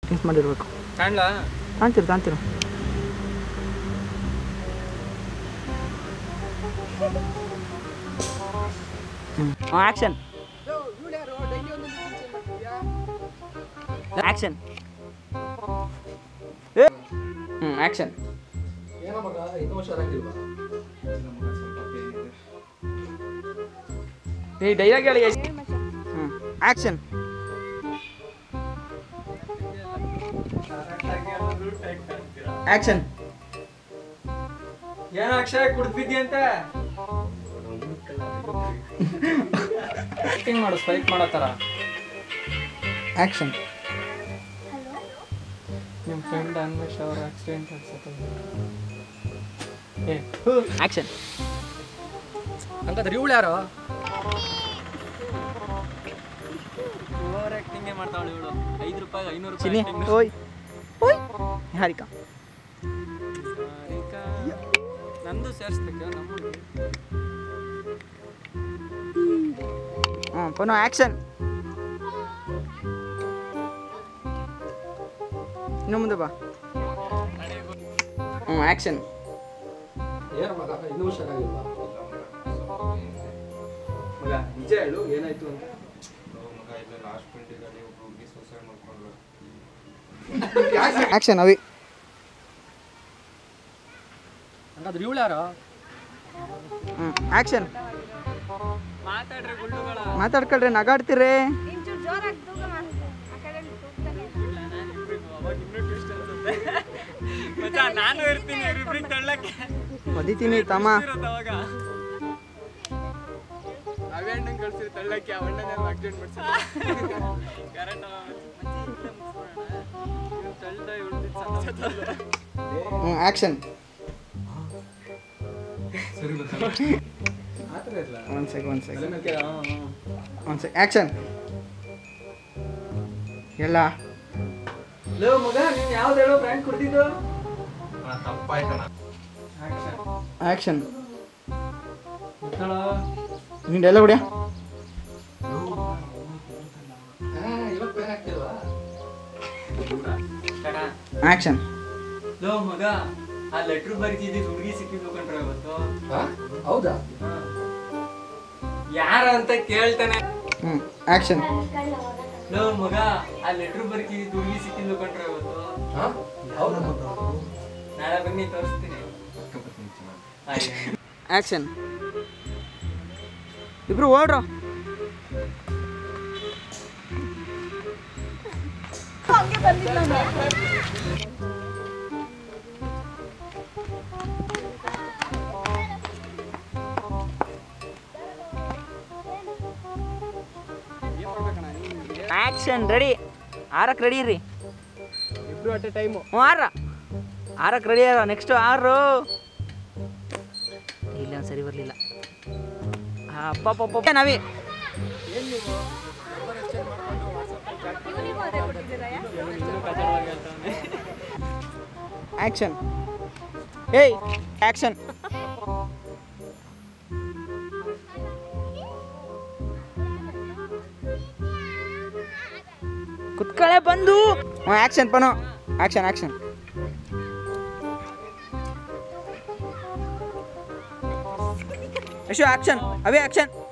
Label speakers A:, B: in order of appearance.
A: Miss ಮಾಡಿರ್ಬೇಕು
B: ಕಾಣ್ಲಾ
A: ತಾಂತಿರು ತಾಂತಿರು ಹ್ಞೂ action action ಹ್ಞೂ ಆ್ಯಕ್ಷನ್
B: ಏನೋ ಮಗ ಇನ್ನೂ ಹುಷಾರಾಗಿಲ್ವಾ
A: ಈ ಡೈಲಾಗ್ ಹೇಳಿ ಹ್ಞೂ ಆ್ಯಕ್ಷನ್ ಆ್ಯಕ್ಷನ್
B: ಏನೋ ಅಕ್ಷಯ ಕುಡ್ದಿದ್ದಿ ಅಂತ ಆಕ್ಟಿಂಗ್ ಮಾಡು ಸ್ಪೈಕ್ ಮಾಡೋ ಥರ
A: ಆ್ಯಕ್ಷನ್
B: ನಿಮ್ಮ ಫ್ರೆಂಡ್ ಅನ್ವೇಷ್ ಅವ್ರ ಆಕ್ಸಿಡೆಂಟ್ ಅನ್ಸುತ್ತೆ ಏ
A: ಆ್ಯಕ್ಷನ್
B: ಹಂಗಾದ್ರೆ ಇವಳು ಯಾರು ಓವರ್ ಆಕ್ಟಿಂಗೇ ಮಾಡ್ತಾವಳು ಇವಳು ಐದು ರೂಪಾಯಿ ಐನೂರು
A: ಚಿನ್ನಿ
B: ರೂಪಾಯಿ
A: ಓಯ್ ಓಯ್ ಹಾರಿಕಾ
B: ನಂದು ಸೇರಿಸ್ಬೇಕ ನಮ್ಮ
A: ಹ್ಞೂ ಪುನಃ ಆ್ಯಕ್ಷನ್ ಇನ್ನು ಮುಂದೆ ಬಾ ಹ್ಞೂ ಆ್ಯಕ್ಷನ್
B: ಏನು ಮಗ ಇನ್ನೂ ಹುಷಾರಾಗಿಲ್ವಾ ಮಗ ನಿಜ ಹೇಳು ಏನಾಯ್ತು ಅಂತ
A: ಆ್ಯಕ್ಷನ್ ಅವಿ
B: ಹಂಗಾದ್ರೆ ಇವಳು ಯಾರು
A: ಹ್ಞೂ ಆ್ಯಕ್ಷನ್
B: ಮಾತಾಡ್ರಿ ಗುಳ್ಳುಗಳ
A: ಮಾತಾಡ್ಕೊಳ್ರಿ ನಗಾಡ್ತೀರಿ
C: ಇಂಚೂರು ಜೋರಾಗಿ ತೂಗ ಮಾಡ್ತಾರೆ ಆ ಕಡೆ ತೂಗ್ತಾನೆ
B: ನಾನು ಇರ್ತೀನಿ ಇವ್ರಿಬ್ರಿಗೆ ತಳ್ಳಕ್ಕೆ
A: ಒದಿತೀನಿ ತಮ್ಮ
B: ಅವಾಗ ಅವೇಣ್ಣಂಗೆ ಕಳ್ಸಿರಿ ತಳ್ಳಕ್ಕೆ ಅವಣ್ಣನೇ ಆಕ್ಸಿಡೆಂಟ್ ಮಾಡ್ಸಿದ್ರು ಕರೆಕ್ಟ್ ತಳ್ದ
A: ಹ್ಞೂ ಆ್ಯಕ್ಷನ್ ಒಂದು ಸೆಕ್ ಒಂದು ಸೆಕ್ ಒಂದು ಸೆಕ್ ಆ್ಯಕ್ಷನ್ ಎಲ್ಲ
B: ಲೋ ಮಗ ನೀನ್ ಯಾವ್ದು ಹೇಳೋ ಬ್ರ್ಯಾಂಡ್ ಕುಡ್ದಿದ್ದು
A: ಆ್ಯಕ್ಷನ್
B: ಗೊತ್ತಲ್ಲ
A: ನೀನು ಡೈಲಾಗ್ ಹೊಡಿಯ ಆ್ಯಕ್ಷನ್
B: ಲೋ ಮಗ ಆ ಲೆಟ್ರ್ ಬರೀತಿದ್ದಿ ಹುಡುಗಿ ಸಿಕ್ಕಿದ್ದು ಕಂಡ್ರೆ ಇವತ್ತು
D: ಹೌದಾ
B: ಯಾರ ಅಂತ ಕೇಳ್ತಾನೆ
A: ಹ್ಞೂ ಆ್ಯಕ್ಷನ್
B: ಲೋ ಮಗ ಆ ಲೆಟ್ರ್ ಬರೀತಿದ್ದಿ ಹುಡುಗಿ ಸಿಕ್ಕಿದ್ದು ಕಂಡ್ರೆ ಇವತ್ತು
D: ಹೌದಾ
B: ನಾಳೆ ಬನ್ನಿ ತೋರಿಸ್ತೀನಿ ಆಯ್ತು.
A: ಆ್ಯಕ್ಷನ್ ಇಬ್ರು ಓಡ್ರೋ
C: ಹಂಗೆ ಬಂದಿಲ್ಲ
A: ಆ್ಯಕ್ಷನ್ ರೆಡಿ ಆರಕ್ಕೆ ರೆಡಿ ಇರ್ರಿ
B: ಇಬ್ರು ಅಟ್ ಟೈಮು
A: ಹ್ಞೂ ಆರ ಆರಕ್ಕೆ ರೆಡಿ ಆರ ನೆಕ್ಸ್ಟು ಆರು ಇಲ್ಲ ಒಂದ್ ಸರಿ ಬರಲಿಲ್ಲ ಅಪ್ಪ ಪಪ್ಪ ನಾವೇ
C: ಇವನಿಗೂ ಅದೇ ಕೊಟ್ಟಿದ್ದೀರಾ
A: ಆ್ಯಕ್ಷನ್ ಏಯ್ ಆ್ಯಕ್ಷನ್ ಕುತ್ಕಳೆ ಬಂದು ಹ್ಞೂ ಆ್ಯಕ್ಷನ್ ಪನು ಆ್ಯಕ್ಷನ್ ಆ್ಯಕ್ಷನ್ ಯಶು ಆ್ಯಕ್ಷನ್ ಅವೇ ಆ್ಯಕ್ಷನ್